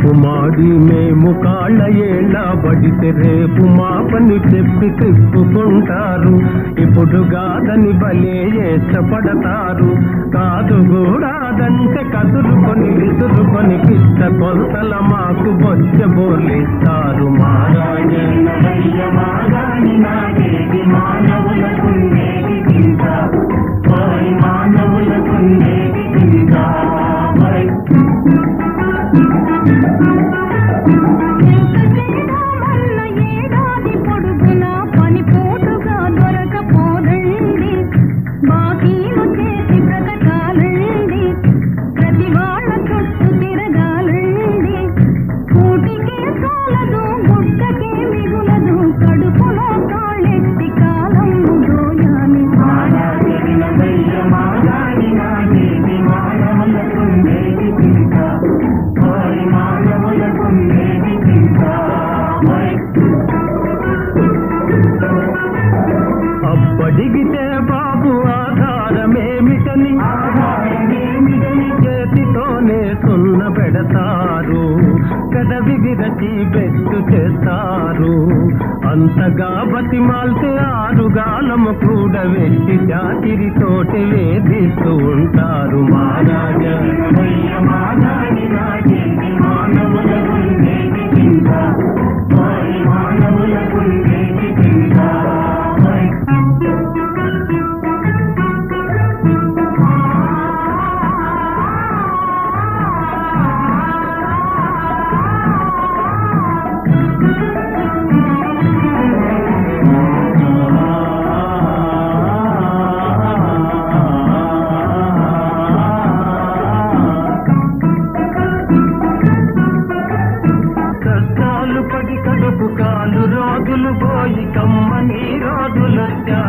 రేపు మాడి మేము కాళ్ళ ఏళ్ళ పడితే రేపు మా పని చెప్పి తిప్పుకుంటారు ఇప్పుడు కాదని బలే ఇష్టపడతారు కాదు కూడాదంటే కదులుకొని విసురుకొని పిచ్చ కొలతల మాకు బొచ్చ బోలిస్తారు మారాయణ మాగాని నాగేది మానవులకుండేది చింత ఓయ్ మానవులకుండేది చింత ఓయ్ మల్ల ఏడాది పొడుగునా పని పోటుగా దొరకపోదండి బాకీలు చేసి బ్రతకాలండి ప్రతి వాళ్ళ చుట్టూ తిరగాలండి కూటికే చాలదు గుడ్డకే మిగులదు కడుపులో కాళ్ళెత్తి కాలం దోయాలి మాగాని మాగాని నాగేది మానవులకుండేది చింత ఓయ్ మానవులకుండేది చింత ఓయ్ అప్పడిగితే బాబు ఆధారమేమిటని ఆధారమేమిటని చేతితోనే సున్న పెడతారు కదవి విరచి బెట్టు చేస్తారు అంతగా బతిమాల్తే ఆరుగాలము కూడా వెట్టి చాకిరితోటి వేధిస్తూ ఉంటారు మహారాజా మాగాని నాగేది మానవులకుండేది చింత ఓయ్ మానవులకుండేది చింత ఓయ్ కష్టాలు పడి కడుపు కాలు రోజులు పోయి కమ్మని రోజులొచ్చాయి